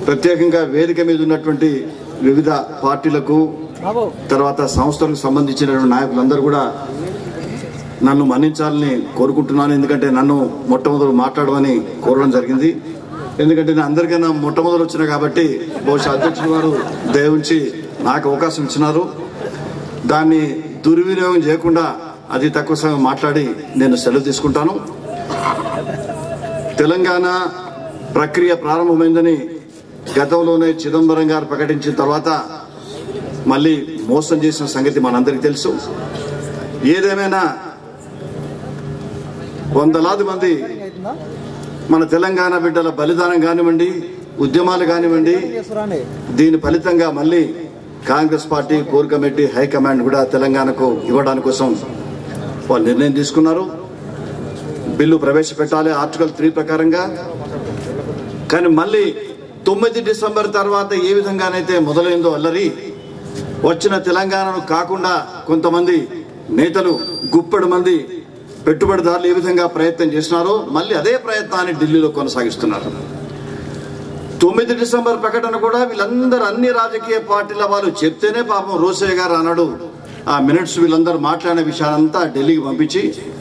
ప్రత్యేకంగా వేదిక మీద ఉన్నటువంటి వివిధ పార్టీలకు తర్వాత సంస్థలకు సంబంధించిన నాయకులందరూ కూడా నన్ను మన్నించాలని కోరుకుంటున్నాను ఎందుకంటే నన్ను మొట్టమొదలు మాట్లాడమని కోరడం జరిగింది ఎందుకంటే నేను అందరికైనా మొట్టమొదలు వచ్చిన కాబట్టి బహుశా అధ్యక్షుడు వారు దయవుంచి నాకు అవకాశం ఇచ్చినారు దాన్ని దుర్వినియోగం చేయకుండా అతి తక్కువ సమయం మాట్లాడి నేను సెలవు తీసుకుంటాను తెలంగాణ ప్రక్రియ ప్రారంభమైందని గతంలోనే చిదంబరం గారు ప్రకటించిన తర్వాత మళ్ళీ మోసం చేసిన సంగతి మనందరికీ తెలుసు ఏదేమైనా వందలాది మంది మన తెలంగాణ బిడ్డల బలిదానం కానివ్వండి ఉద్యమాలు కానివ్వండి దీని ఫలితంగా మళ్ళీ Congress party core committee high command కూడా తెలంగాణకు ఇవ్వడానికి కోసం వాళ్ళు నిర్ణయం తీసుకున్నారు బిల్లు ప్రవేశపెట్టాలి ఆర్టికల్ త్రీ ప్రకారంగా కానీ మళ్ళీ తొమ్మిది డిసెంబర్ తర్వాత ఏ విధంగానైతే మొదలైందో అల్లరి వచ్చిన తెలంగాణను కాకుండా కొంతమంది నేతలు గుప్పెడు మంది పెట్టుబడిదారులు ఏ విధంగా ప్రయత్నం చేసినారో మళ్ళీ అదే ప్రయత్నాన్ని ఢిల్లీలో కొనసాగిస్తున్నారు తొమ్మిది డిసెంబర్ ప్రకటన కూడా వీళ్ళందరూ అన్ని రాజకీయ పార్టీల వాళ్ళు చెప్తేనే పాపం రోసయ్య గారు అన్నాడు ఆ మినిట్స్ వీళ్ళందరూ మాట్లాడిన విషయాలంతా ఢిల్లీకి పంపించి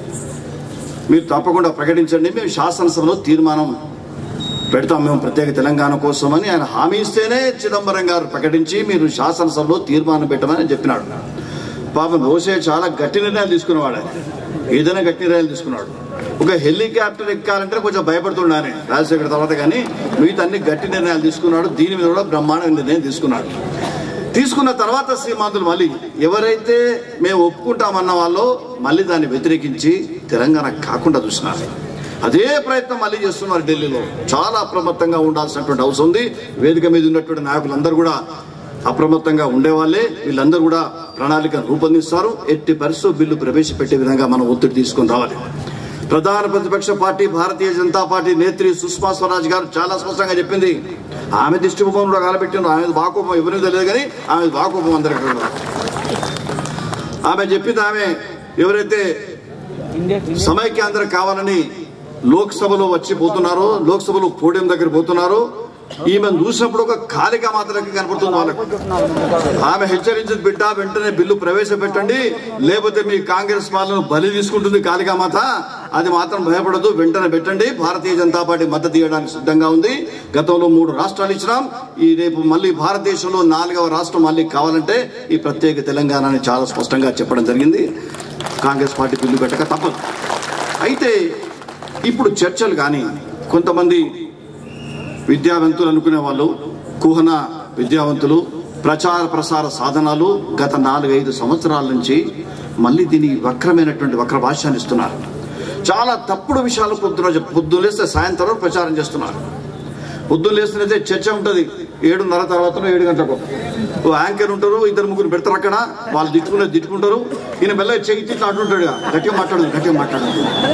మీరు తప్పకుండా ప్రకటించండి మేము శాసనసభలో తీర్మానం పెడతాం మేము ప్రత్యేక తెలంగాణ కోసమని ఆయన హామీ ఇస్తేనే చిదంబరం గారు ప్రకటించి మీరు శాసనసభలో తీర్మానం పెట్టమని చెప్పినాడు పాపం రోసే చాలా గట్టి నిర్ణయాలు తీసుకునేవాడు ఆయన ఏదైనా గట్టి నిర్ణయాలు తీసుకున్నాడు ఒక హెలికాప్టర్ ఎక్కాలంటే కొంచెం భయపడుతున్నాను రాజశేఖర్ తర్వాత కానీ మిగతా అన్ని గట్టి నిర్ణయాలు తీసుకున్నాడు దీని మీద కూడా బ్రహ్మాండ నిర్ణయం తీసుకున్నాడు తీసుకున్న తర్వాత శ్రీమంతులు మళ్ళీ ఎవరైతే మేము ఒప్పుకుంటామన్న వాళ్ళు మళ్ళీ దాన్ని వ్యతిరేకించి తెలంగాణ కాకుండా చూసినారు అదే ప్రయత్నం మళ్ళీ చేస్తున్నారు ఢిల్లీలో చాలా అప్రమత్తంగా ఉండాల్సినటువంటి అవసరం ఉంది వేదిక మీద ఉన్నటువంటి నాయకులందరూ కూడా అప్రమత్తంగా ఉండేవాళ్ళే వీళ్ళందరూ కూడా ప్రణాళిక రూపొందిస్తారు ఎట్టి పరిస్థితుల్లో బిల్లు ప్రవేశపెట్టే విధంగా మనం ఒత్తిడి తీసుకొని రావాలి ప్రధాన ప్రతిపక్ష పార్టీ భారతీయ జనతా పార్టీ నేత్రి సుష్మా స్వరాజ్ గారు చాలా స్పష్టంగా చెప్పింది ఆమె దిష్టి బొమ్మను కూడా కాలబెట్టిండ్రు ఆమె బాకోపం ఎవరికి తెలియదు కానీ ఆమె బాకోపం అందరికీ ఉన్నది. ఆమె చెప్పింది ఆమె ఎవరైతే సమైక్యాంధ్ర కావాలని లోక్సభలో వచ్చి పోతున్నారో లోక్సభలో పోడియం దగ్గర పోతున్నారో ఈమె చూసినప్పుడు ఒక కాలిక మాత్రమే కనపడుతుంది వాళ్ళకు ఆమె హెచ్చరించింది బిడ్డ వెంటనే బిల్లు ప్రవేశపెట్టండి లేకపోతే మీ కాంగ్రెస్ వాళ్ళను బలి తీసుకుంటుంది కాళికా మాత అది మాత్రం భయపడదు వెంటనే పెట్టండి భారతీయ జనతా పార్టీ మద్దతు ఇవ్వడానికి సిద్ధంగా ఉంది గతంలో మూడు రాష్ట్రాలు ఇచ్చినాం ఈ రేపు మళ్ళీ భారతదేశంలో నాలుగవ రాష్ట్రం మళ్ళీ కావాలంటే ఈ ప్రత్యేక తెలంగాణని చాలా స్పష్టంగా చెప్పడం జరిగింది కాంగ్రెస్ పార్టీ బిల్లు పెట్టక తప్పదు అయితే ఇప్పుడు చర్చలు కానీ కొంతమంది విద్యావంతులు అనుకునే వాళ్ళు కుహన విద్యావంతులు ప్రచార ప్రసార సాధనాలు గత నాలుగైదు సంవత్సరాల నుంచి మళ్ళీ దీని వక్రమైనటువంటి వక్ర భాష్యాన్ని ఇస్తున్నారు చాలా తప్పుడు విషయాలు పొద్దున చెప్- పొద్దున లేస్తే సాయంత్రం వరకు ప్రచారం చేస్తున్నారు పొద్దున్న లేస్తేనైతే చర్చ ఉంటుంది ఏడున్నర తర్వాత ఏడు గంటలకు ఓ యాంకర్ ఉంటారు ఇద్దరు ముగ్గురు పెడతారు అక్కడ వాళ్ళు తిట్టుకునే తిట్టుకుంటారు ఈయన మెల్లగా చెయ్యి తిట్లు అంటుంటాడు గట్టిగా మాట్లాడదు గట్టిగా మాట్లాడదు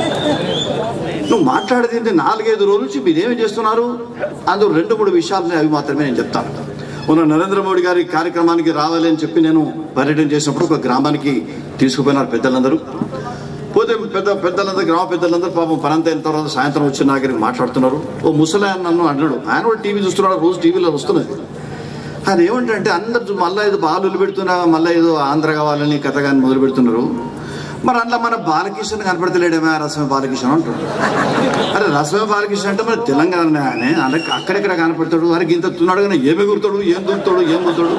నువ్వు మాట్లాడేది ఏంటి నాలుగైదు రోజుల నుంచి మీరేమి చేస్తున్నారు అందులో రెండు మూడు విషయాలు అవి మాత్రమే నేను చెప్తాను మొన్న నరేంద్ర మోడీ గారి కార్యక్రమానికి రావాలి అని చెప్పి నేను పర్యటన చేసినప్పుడు ఒక గ్రామానికి తీసుకుపోయినారు పెద్దలందరూ పోతే పెద్ద పెద్దలందరూ గ్రామ పెద్దలందరూ పాపం పనంత అయిన తర్వాత సాయంత్రం వచ్చి నా దగ్గరికి మాట్లాడుతున్నారు ఓ ముసలి ఆయన నన్ను అన్నాడు ఆయన కూడా టీవీ చూస్తున్నాడు రోజు టీవీలో వస్తున్నది ఆయన ఏమంటారంటే అందరు మళ్ళీ ఏదో బాలు పెడుతున్నా మళ్ళీ ఏదో ఆంధ్ర కావాలని కథ కానీ మొదలు పెడుతున్నారు మరి అందులో మన బాలకృష్ణ కనపడతలేడేమో రసమే బాలకృష్ణ అంటాడు అరే రసమే బాలకృష్ణ అంటే మరి తెలంగాణ ఆయన అలాగే అక్కడెక్కడ కనపడతాడు వారికి ఇంత తున్నాడు కానీ ఏమి ఎగురుతాడు ఏం దూరుతాడు ఏం పోతాడు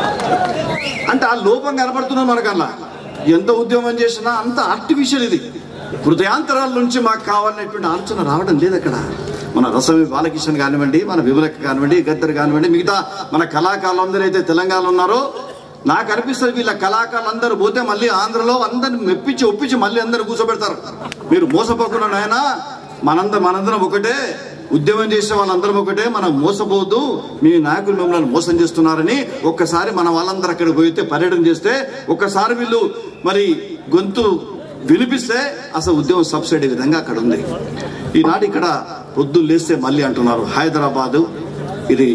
అంటే ఆ లోపం కనపడుతున్నది మనకల్లా ఎంత ఉద్యమం చేసినా అంత ఆర్టిఫిషియల్ ఇది హృదయాంతరాల నుంచి మాకు కావాలనేటువంటి ఆలోచన రావడం లేదు అక్కడ మన రసమి బాలకృష్ణ కానివ్వండి మన విమలక్క కానివ్వండి గద్దర్ కానివ్వండి మిగతా మన కళాకారులు అందరూ అయితే తెలంగాణలో ఉన్నారో నాకు అనిపిస్తుంది వీళ్ళ కళాకారులు అందరూ పోతే మళ్ళీ ఆంధ్రలో అందరిని మెప్పించి ఒప్పించి మళ్ళీ అందరు కూర్చోబెడతారు మీరు మోసపోకుండా నాయన మనందరం మనందరం ఒకటే ఉద్యమం చేసే వాళ్ళందరం ఒకటే మనం మోసపోవద్దు మీ నాయకులు మిమ్మల్ని మోసం చేస్తున్నారని ఒక్కసారి మన వాళ్ళందరూ అక్కడికి పోయితే పర్యటన చేస్తే ఒక్కసారి వీళ్ళు మరి గొంతు వినిపిస్తే అసలు ఉద్యమం సబ్సిడీ విధంగా అక్కడ ఉంది ఈనాడు ఇక్కడ పొద్దు లేస్తే మళ్ళీ అంటున్నారు హైదరాబాదు ఇది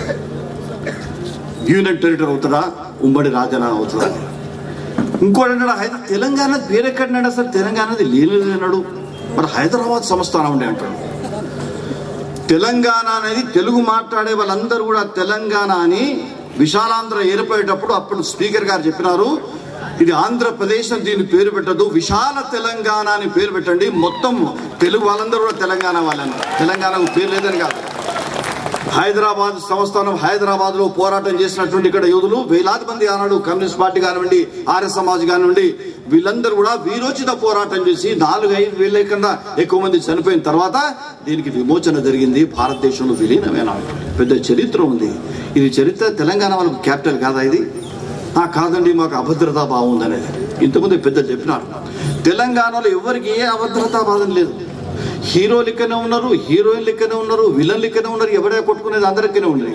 యూనియన్ టెరిటరీ అవుతుందా ఉమ్మడి రాజధాని అవుతుందా ఇంకోటి అంటాడు హైదరాబాద్ తెలంగాణ పేరెక్కడినాడు అసలు తెలంగాణది లేని లేనాడు మరి హైదరాబాద్ సంస్థానం ఉండే అంటాడు తెలంగాణ అనేది తెలుగు మాట్లాడే వాళ్ళందరూ కూడా తెలంగాణ అని విశాలాంధ్ర ఏర్పడేటప్పుడు అప్పుడు స్పీకర్ గారు చెప్పినారు ఇది ఆంధ్రప్రదేశ్ అని దీని పేరు పెట్టదు విశాల తెలంగాణ అని పేరు పెట్టండి మొత్తం తెలుగు వాళ్ళందరూ కూడా తెలంగాణ వాళ్ళని తెలంగాణకు పేరు లేదని కాదు హైదరాబాద్ సంస్థానం హైదరాబాద్ లో పోరాటం చేసినటువంటి ఇక్కడ యోధులు వేలాది మంది ఆనాడు కమ్యూనిస్ట్ పార్టీ కానివ్వండి ఆర్య సమాజ్ కానివ్వండి వీళ్ళందరూ కూడా వీరోచిత పోరాటం చేసి నాలుగు ఐదు వేల కన్నా ఎక్కువ మంది చనిపోయిన తర్వాత దీనికి విమోచన జరిగింది భారతదేశంలో విలీనమైన పెద్ద చరిత్ర ఉంది ఇది చరిత్ర తెలంగాణ వాళ్ళకు క్యాపిటల్ కాదా ఇది ఆ కాదండి మాకు అభద్రతా భావం ఉందనేది ఇంతకుముందు పెద్దలు చెప్పినారు తెలంగాణలో ఎవరికి ఏ అభద్రతా భావం లేదు హీరో లెక్కనే ఉన్నారు హీరోయిన్ లెక్కనే ఉన్నారు విలన్ లెక్కనే ఉన్నారు ఎవడే కొట్టుకునేది అందరికనే ఉన్నాయి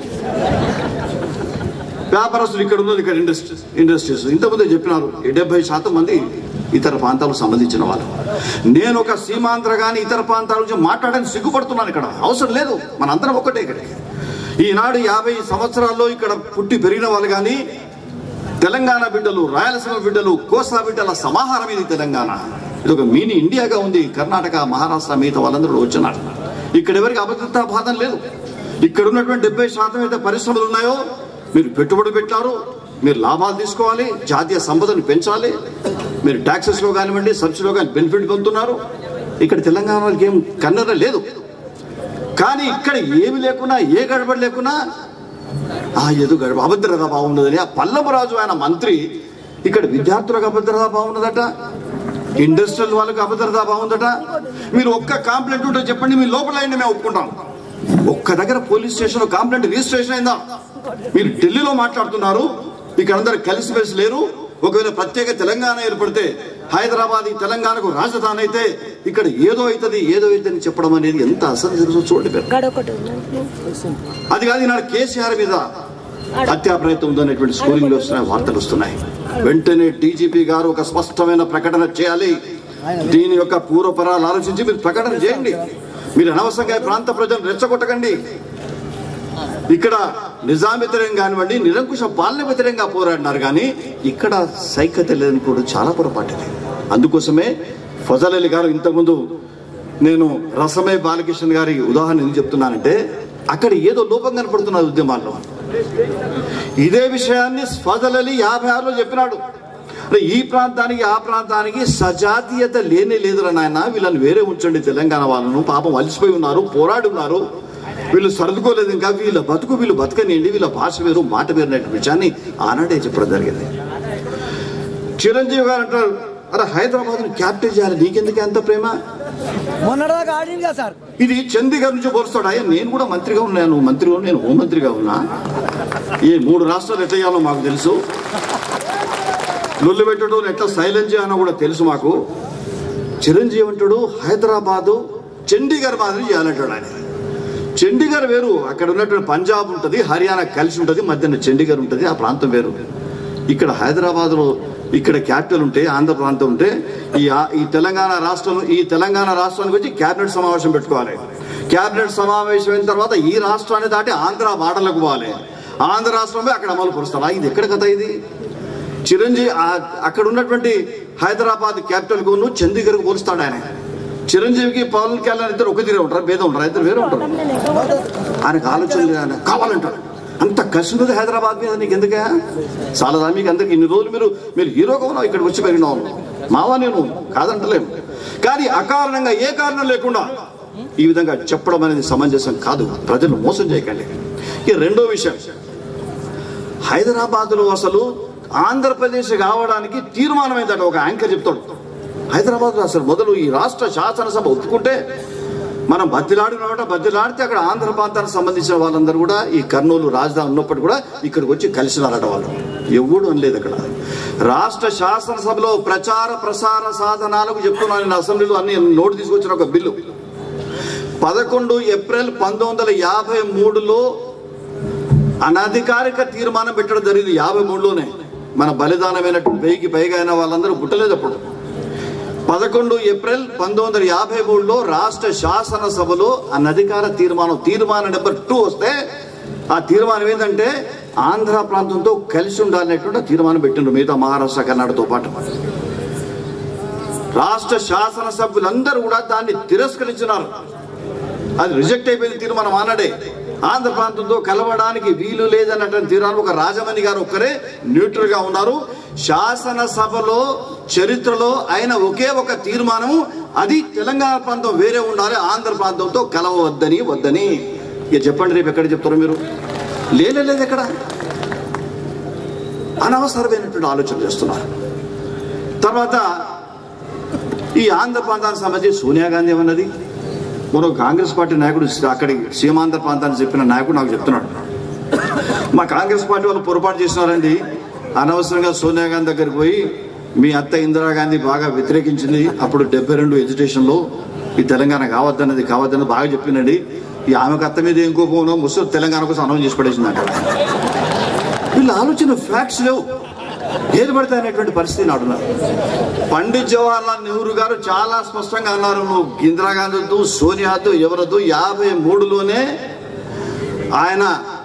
వ్యాపారస్తులు ఇక్కడ ఉన్నది ఇక్కడ ఇండస్ట్రీస్ ఇండస్ట్రీస్ ఇంతకుముందే చెప్పినారు ఈ డెబ్బై శాతం మంది ఇతర ప్రాంతాలకు సంబంధించిన వాళ్ళు నేను ఒక సీమాంధ్ర కానీ ఇతర ప్రాంతాల గురించి మాట్లాడడానికి సిగ్గుపడుతున్నాను ఇక్కడ అవసరం లేదు మన అందరం ఒక్కటే ఇక్కడికి ఈనాడు యాభై సంవత్సరాల్లో ఇక్కడ పుట్టి పెరిగిన వాళ్ళు కానీ తెలంగాణ బిడ్డలు రాయలసీమ బిడ్డలు కోస్తా బిడ్డల సమాహారం ఇది తెలంగాణ ఇది ఒక మినీ ఇండియాగా ఉంది కర్ణాటక మహారాష్ట్ర మిగతా వాళ్ళందరూ వచ్చినారు ఇక్కడ ఎవరికి అభద్రతా బాధం లేదు ఇక్కడ ఉన్నటువంటి డెబ్బై శాతం అయితే పరిశ్రమలు ఉన్నాయో మీరు పెట్టుబడి పెట్టారు మీరు లాభాలు తీసుకోవాలి జాతీయ సంపదను పెంచాలి మీరు taxes లో కానివ్వండి సబ్సిడీలో కానీ బెనిఫిట్ పొందుతున్నారు ఇక్కడ తెలంగాణ వాళ్ళకి ఏం కన్నర లేదు కానీ ఇక్కడ ఏమి లేకున్నా ఏ గడబడి లేకున్నా ఆ ఏదో గడప అభద్రత బాగున్నదని ఆ పల్లవరాజు ఆయన మంత్రి ఇక్కడ విద్యార్థులకు అభద్రత బాగున్నదట ఇండస్ట్రియల్ వాళ్ళకి అభద్రత బాగుందట మీరు ఒక్క కాంప్లైంట్ ఉంటే చెప్పండి మీ లోపల అయింది మేము ఒప్పుకుంటాం ఒక్క దగ్గర పోలీస్ స్టేషన్ కాంప్లైంట్ రిజిస్ట్రేషన్ అయిందా మీరు ఢిల్లీలో మాట్లాడుతున్నారు ఇక్కడ అందరు కలిసిమెలిసి లేరు ఒకవేళ ప్రత్యేక తెలంగాణ ఏర్పడితే హైదరాబాద్ ఈ తెలంగాణకు రాజధాని అయితే ఇక్కడ ఏదో అవుతుంది ఏదో అవుతుంది చెప్పడం అనేది ఎంత అసలు తెలుసు చూడండి మీరు. గడొకటి అది కాదు ఈనాడు కేసీఆర్ మీద హత్యా ప్రయత్నం ఉందనేటువంటి స్కూలింగ్ వస్తున్నాయి వార్తలు వస్తున్నాయి వెంటనే డీజీపీ గారు ఒక స్పష్టమైన ప్రకటన చేయాలి దీని యొక్క పూర్వపరాలు ఆలోచించి మీరు ప్రకటన చేయండి మీరు అనవసరంగా ఈ ప్రాంత ప్రజలను రెచ్చగొట్టకండి ఇక్కడ నిజాం వ్యతిరేకం కానివ్వండి నిరంకుశ పాలన వ్యతిరేకంగా పోరాడినారు కానీ ఇక్కడ సైకత లేదని కూడా చాలా పొరపాటిది అందుకోసమే ఫజల్ అలీ గారు ఇంతకుముందు నేను రసమే బాలకృష్ణ గారి ఉదాహరణ ఎందుకు చెప్తున్నానంటే అక్కడ ఏదో లోపం కనపడుతున్నది ఉద్యమాల్లో ఇదే విషయాన్ని ఫజల్ అలీ యాభై ఆరులో చెప్పినాడు అంటే ఈ ప్రాంతానికి ఆ ప్రాంతానికి సజాతీయత లేనే లేదురా నాయన వీళ్ళని వేరే ఉంచండి తెలంగాణ వాళ్ళను పాపం అలసిపోయి ఉన్నారు పోరాడి ఉన్నారు వీళ్ళు సర్దుకోలేదు ఇంకా వీళ్ళ బతుకు వీళ్ళు బతకనియండి వీళ్ళ భాష వేరు మాట వేరు అనే విషయాన్ని ఆనాడే చెప్పడం జరిగింది చిరంజీవి గారు అంటారు అరే హైదరాబాద్ క్యాప్టెన్ చేయాలి నీకెందుకు ఎంత ప్రేమ మొన్నటిదాకా ఆడింది కదా సార్ ఇది చండీగఢ్ నుంచి పోలుస్తాడు అయ్యా నేను కూడా మంత్రిగా ఉన్నాను మంత్రిగా నేను హోంమంత్రిగా ఉన్నా ఈ మూడు రాష్ట్రాలు ఎట్లా చేయాలో మాకు తెలుసు లొల్లు పెట్టడం ఎట్లా సైలెన్స్ చేయాలో కూడా తెలుసు మాకు చిరంజీవి అంటాడు హైదరాబాదు చండీగఢ్ మాదిరి చేయాలంటాడు ఆయన చండీగఢ్ వేరు అక్కడ ఉన్నటువంటి పంజాబ్ ఉంటుంది హర్యానా కలిసి ఉంటుంది మధ్యన చండీగఢ్ ఉంటుంది ఆ ప్రాంతం వేరు ఇక్కడ హైదరాబాద్లో ఇక్కడ క్యాపిటల్ ఉంటే ఆంధ్ర ప్రాంతం ఉంటే ఈ ఆ- ఈ తెలంగాణ రాష్ట్రం ఈ తెలంగాణ రాష్ట్రానికి వచ్చి క్యాబినెట్ సమావేశం పెట్టుకోవాలి క్యాబినెట్ సమావేశం అయిన తర్వాత ఈ రాష్ట్రాన్ని దాటి ఆంధ్ర బాటలకు పోవాలి ఆంధ్ర రాష్ట్రమే అక్కడ అమలు పరుస్తారా ఇది ఎక్కడ కథ ఇది చిరంజీవి ఆ- అక్కడ ఉన్నటువంటి హైదరాబాద్ క్యాపిటల్ కు చండీగఢ్ పోలుస్తాడు ఆయన చిరంజీవికి పవన్ కళ్యాణ్ ఇద్దరు ఒక తీరే ఉంటారు భేదం ఉంటారు ఇద్దరు వేరే ఉంటారు ఆయనకు ఆలోచన లేదు ఆయన కావాలంటారు అంత కసి ఉన్నది హైదరాబాద్ మీద నీకు ఎందుకే చాలదా మీకు అందరికి ఇన్ని రోజులు మీరు మీరు హీరోగా ఉన్నావు ఇక్కడికి వచ్చి పెరిగినావు మావా నేను కాదంటలేము కానీ అకారణంగా ఏ కారణం లేకుండా ఈ విధంగా చెప్పడం అనేది సమంజసం కాదు ప్రజలు మోసం చేయకండి ఇక రెండో విషయం హైదరాబాద్లో అసలు ఆంధ్రప్రదేశ్ కావడానికి తీర్మానమైందట ఒక యాంకర్ చెప్తాడు హైదరాబాద్లో అసలు మొదలు ఈ రాష్ట్ర శాసనసభ ఒప్పుకుంటే మనం బద్దిలాడినమాట బద్దిలాడితే అక్కడ ఆంధ్ర ప్రాంతానికి సంబంధించిన వాళ్ళందరూ కూడా ఈ కర్నూలు రాజధాని ఉన్నప్పటి కూడా ఇక్కడికి వచ్చి కలిసినారట వాళ్ళు ఎవడు అనలేదు అక్కడ రాష్ట్ర శాసనసభలో ప్రచార ప్రసార సాధనాలకు చెప్తున్నాను నేను అసెంబ్లీలో అన్ని నోటు తీసుకొచ్చిన ఒక బిల్లు పదకొండు ఏప్రిల్ పంతొమ్మిది వందల యాభై మూడులో అనధికారిక తీర్మానం పెట్టడం జరిగింది యాభై మూడులోనే మన బలిదానమైన వెయ్యికి పైగా అయిన వాళ్ళందరూ పుట్టలేదు అప్పుడు పదకొండు ఏప్రిల్ పంతొమ్మిది వందల యాభై మూడులో రాష్ట్ర శాసనసభలో అనధికార తీర్మానం తీర్మానం నెంబర్ టూ వస్తే ఆ తీర్మానం ఏంటంటే ఆంధ్ర ప్రాంతంతో కలిసి ఉండాలనేటువంటి తీర్మానం పెట్టిండ్రు మిగతా మహారాష్ట్ర కర్ణాటకతో పాటు రాష్ట్ర శాసనసభ్యులందరూ కూడా దాన్ని తిరస్కరించినారు అది రిజెక్ట్ అయిపోయిన తీర్మానం ఆనాడే ఆంధ్ర ప్రాంతంతో కలవడానికి వీలు లేదన్నటువంటి తీర్మానం ఒక రాజమణి గారు ఒక్కరే న్యూట్రల్ గా ఉన్నారు శాసనసభలో చరిత్రలో అయిన ఒకే ఒక తీర్మానం అది తెలంగాణ ప్రాంతం వేరే ఉండాలి ఆంధ్ర ప్రాంతంతో కలవవద్దని వద్దని ఇక చెప్పండి రేపు ఎక్కడ చెప్తారు మీరు లేనే లేదు ఎక్కడ అనవసరమైనటువంటి ఆలోచన చేస్తున్నారు తర్వాత ఈ ఆంధ్ర ప్రాంతానికి సంబంధించి సోనియా గాంధీ ఏమన్నది మరో కాంగ్రెస్ పార్టీ నాయకుడు అక్కడి సీమాంధ్ర ప్రాంతానికి చెప్పిన నాయకుడు నాకు చెప్తున్నాడు మా కాంగ్రెస్ పార్టీ వాళ్ళు పొరపాటు చేసినారండి అనవసరంగా సోనియా గాంధీ దగ్గరికి పోయి మీ అత్త ఇందిరాగాంధీ బాగా వ్యతిరేకించింది అప్పుడు డెబ్బై రెండు ఎడ్యుకేషన్లో ఈ తెలంగాణ కావద్దన్నది కావద్దన్నది బాగా చెప్పిందండి ఈ ఆమెకు అత్త మీద ఏం కోపంలో ముసలి తెలంగాణ కోసం అనౌన్స్ చేసి పడేసిందంట వీళ్ళ ఆలోచన ఫ్యాక్ట్స్ లేవు ఏది పడితే అనేటువంటి పరిస్థితి నాడున్నారు పండిత్ జవహర్లాల్ నెహ్రూ గారు చాలా స్పష్టంగా అన్నారు నువ్వు ఇందిరాగాంధీతో సోనియాతో ఎవరదు యాభై మూడులోనే ఆయన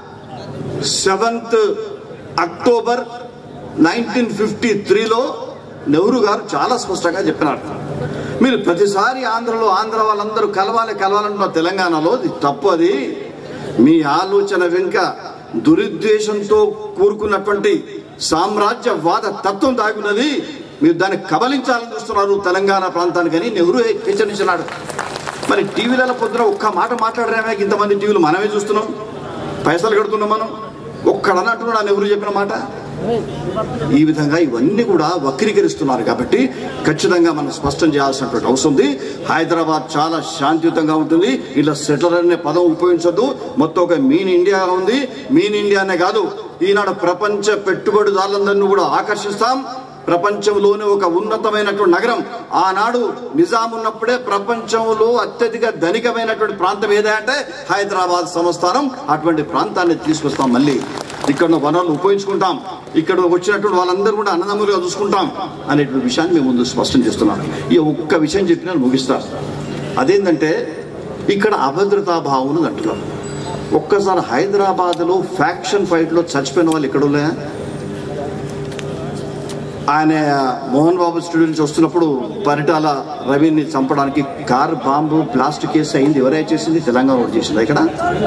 సెవెంత్ అక్టోబర్ నైన్టీన్ ఫిఫ్టీ త్రీలో నెహ్రూ గారు చాలా స్పష్టంగా చెప్పినారు మీరు ప్రతిసారి ఆంధ్రలో ఆంధ్ర వాళ్ళందరూ కలవాలి కలవాలంటున్న తెలంగాణలో ఇది తప్పు అది మీ ఆలోచన వెనుక దురుద్దేశంతో కూరుకున్నటువంటి సామ్రాజ్యవాద తత్వం దాగున్నది మీరు దాన్ని కబలించాలని చూస్తున్నారు తెలంగాణ ప్రాంతానికి అని నెహ్రూ హెచ్చరించినాడు మరి టీవీలలో పొద్దున ఒక్క మాట మాట్లాడరేమే ఇంతమంది టీవీలు మనమే చూస్తున్నాం పైసలు కడుతున్నాం మనం ఒక్కడని అంటున్నాడు ఆ నెహ్రూ చెప్పిన మాట ఈ విధంగా ఇవన్నీ కూడా వక్రీకరిస్తున్నారు కాబట్టి ఖచ్చితంగా మనం స్పష్టం చేయాల్సినటువంటి అవసరం ఉంది హైదరాబాద్ చాలా శాంతియుతంగా ఉంటుంది ఇలా సెటిలర్ అనే పదం ఉపయోగించొద్దు మొత్తం ఒక మీన్ ఇండియా ఉంది మీన్ ఇండియానే కాదు ఈనాడు ప్రపంచ పెట్టుబడిదారులందరినీ కూడా ఆకర్షిస్తాం ప్రపంచంలోనే ఒక ఉన్నతమైనటువంటి నగరం ఆనాడు నిజాం ఉన్నప్పుడే ప్రపంచంలో అత్యధిక ధనికమైనటువంటి ప్రాంతం ఏదంటే హైదరాబాద్ సంస్థానం అటువంటి ప్రాంతాన్ని తీసుకొస్తాం మళ్ళీ ఇక్కడ ఉన్న వనరులు ఉపయోగించుకుంటాం ఇక్కడ వచ్చినటువంటి వాళ్ళందరూ కూడా అన్నదమ్ములుగా చూసుకుంటాం అనేటువంటి విషయాన్ని మేము ముందు స్పష్టం చేస్తున్నాం ఈ ఒక్క విషయం చెప్పిన ముగిస్తారు అదేంటంటే ఇక్కడ అభద్రతా భావం ఉన్నది అంటున్నారు ఒక్కసారి హైదరాబాద్లో ఫ్యాక్షన్ ఫైట్లో చచ్చిపోయిన వాళ్ళు ఎక్కడ ఉన్నాయా ఆయన మోహన్ బాబు స్టూడియో నుంచి వస్తున్నప్పుడు పరిటాల రవిని చంపడానికి కార్ బాంబు బ్లాస్ట్ కేసు అయింది ఎవరై చేసింది తెలంగాణ వాడు చేసింది ఇక్కడ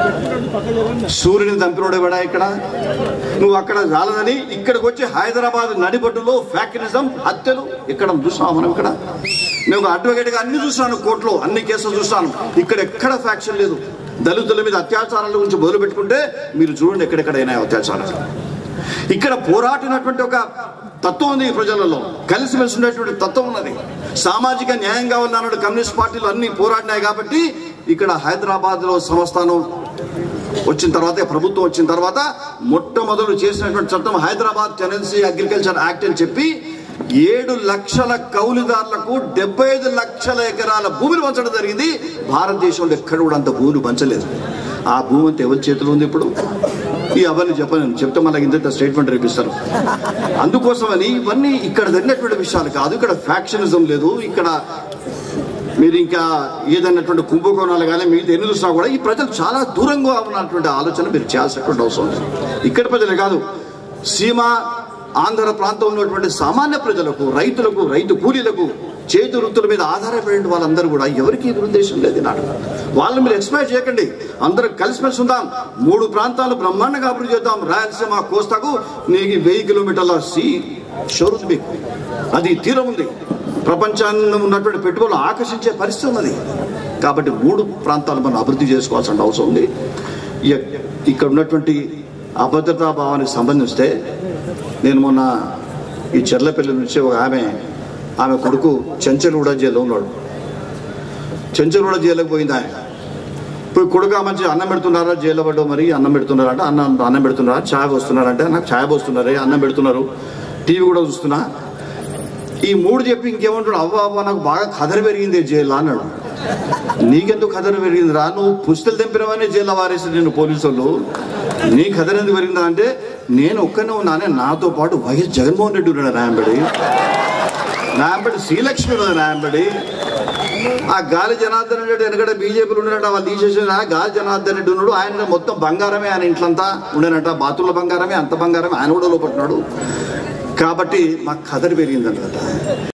సూర్యుని చంపినోడు ఎవడా ఇక్కడ నువ్వు అక్కడ రాలేదని ఇక్కడికి వచ్చి హైదరాబాద్ నడిబడ్డులో ఫ్యాక్టరిజం హత్యలు ఇక్కడ చూసావు మనం ఇక్కడ నేను ఒక అడ్వకేట్ గా అన్ని చూసాను కోర్టులో అన్ని కేసులు చూస్తాను ఇక్కడ ఎక్కడ ఫ్యాక్షన్ లేదు దళితుల మీద అత్యాచారాల గురించి మొదలు పెట్టుకుంటే మీరు చూడండి ఎక్కడెక్కడైనా అత్యాచారాలు ఇక్కడ పోరాటినటువంటి ఒక తత్వం ఉంది ఈ ప్రజలలో కలిసిమెలిసి ఉండేటువంటి తత్వం ఉన్నది సామాజిక న్యాయం కావాలన్నాడు కమ్యూనిస్ట్ పార్టీలు అన్ని పోరాడినాయి కాబట్టి ఇక్కడ హైదరాబాద్ లో సంస్థానం వచ్చిన తర్వాత ప్రభుత్వం వచ్చిన తర్వాత మొట్టమొదలు చేసినటువంటి చట్టం హైదరాబాద్ టెనెన్సీ అగ్రికల్చర్ యాక్ట్ అని చెప్పి ఏడు లక్షల కౌలుదారులకు డెబ్బై ఐదు లక్షల ఎకరాల భూమిని పంచడం జరిగింది భారతదేశంలో ఎక్కడ కూడా అంత భూమిని పంచలేదు ఆ భూమి అంతా ఎవరి చేతిలో ఉంది ఇప్పుడు ఈ అవన్నీ చెప్పను చెప్తే మళ్ళీ ఇంత స్టేట్మెంట్ రేపిస్తారు అందుకోసమని ఇవన్నీ ఇక్కడ జరిగినటువంటి విషయాలు కాదు ఇక్కడ ఫ్యాక్షనిజం లేదు ఇక్కడ మీరు ఇంకా ఏదన్నటువంటి కుంభకోణాలు కానీ మిగతా ఎన్ని చూసినా కూడా ఈ ప్రజలు చాలా దూరంగా ఉన్నటువంటి ఆలోచన మీరు చేయాల్సినటువంటి అవసరం ఉంది ఇక్కడ ప్రజలే కాదు సీమ ఆంధ్ర ప్రాంతంలో ఉన్నటువంటి సామాన్య ప్రజలకు రైతులకు రైతు కూలీలకు చేతి వృత్తుల మీద ఆధారపడిన వాళ్ళందరూ కూడా ఎవరికి దురుద్దేశం లేదు నాడు వాళ్ళని మీరు ఎక్స్పైర్ చేయకండి అందరం కలిసిమెలిసి ఉందాం మూడు ప్రాంతాలు బ్రహ్మాండంగా అభివృద్ధి చేద్దాం రాయలసీమ కోస్తాకు నీకు వెయ్యి కిలోమీటర్ల సీ షోరుంది మీకు అది తీరం ఉంది ప్రపంచాన్ని ఉన్నటువంటి పెట్టుబడులు ఆకర్షించే పరిస్థితి ఉన్నది కాబట్టి మూడు ప్రాంతాలు మనం అభివృద్ధి చేసుకోవాల్సిన అవసరం ఉంది ఇక- ఇక్కడ ఉన్నటువంటి అభద్రతా భావానికి సంబంధిస్తే నేను మొన్న ఈ చెర్లపల్లి నుంచి ఒక ఆమె ఆమె కొడుకు చెంచలగూడ జైల్లో ఉన్నాడు చెంచలగూడ జైలుకి పోయింది ఆయన పోయి కొడుకు మంచి అన్నం పెడుతున్నారా జైల్లో పడ్డావు మరి అన్నం పెడుతున్నారంటే అన్నం అన్నం పెడుతున్నారా ఛాయ్ పోస్తున్నారంటే నాకు ఛాయ్ పోస్తున్నారే అన్నం పెడుతున్నారు టీవీ కూడా చూస్తున్నా ఈ మూడు చెప్పి ఇంకేమంటాడు అవ్వ అవ్వ నాకు బాగా కదర పెరిగింది జైల్లో అన్నాడు నీకెందుకు కదర పెరిగిందిరా నువ్వు పుస్తలు తెంపినవనే జైల్లో వారేసి నేను పోలీసు వాళ్ళు నీ కదర ఎందుకు పెరిగిందా అంటే నేను ఒక్కనే ఉన్నానే నాతో పాటు వైఎస్ జగన్మోహన్ రెడ్డి ఉన్నాడు రాయంబడి రాయంబడి శ్రీలక్ష్మి ఉన్నది రాయంబడి ఆ గాలి జనార్దన్ రెడ్డి వెనకడ బీజేపీలో ఉన్నాడు వాళ్ళు తీసేసిన ఆ గాలి జనార్దన్ రెడ్డి ఉన్నాడు ఆయన మొత్తం బంగారమే ఆయన ఇంట్లంతా ఉండేనట బాతుల బంగారమే అంత బంగారమే ఆయన కూడా లోపట్టున్నాడు కాబట్టి మాకు కదరి పెరిగిందన్నమాట